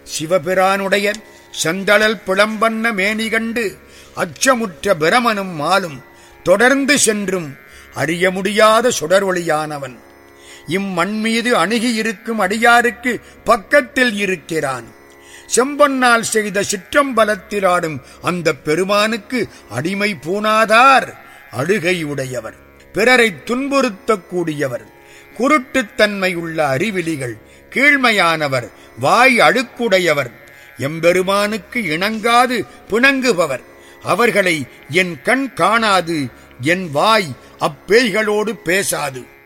சிவபிரானுடைய செந்தழல் பிளம்பண்ண மேனி கண்டு அச்சமுற்ற பிரமனும் மாலும் தொடர்ந்து சென்றும் அறிய முடியாத சுடரொளியானவன் இம்மண் மீது அணுகி இருக்கும் அடியாருக்கு பக்கத்தில் இருக்கிறான் செம்பொன்னால் செய்த சிற்றம்பலத்தில் ஆடும் அந்த பெருமானுக்கு அடிமை பூணாதார் அழுகையுடையவர் பிறரை துன்புறுத்தக்கூடியவர் குருட்டுத்தன்மை உள்ள அறிவிலிகள் கீழ்மையானவர் வாய் அழுக்குடையவர் எம்பெருமானுக்கு இணங்காது பிணங்குபவர் அவர்களை என் கண் காணாது என் வாய் அப்பேய்களோடு பேசாது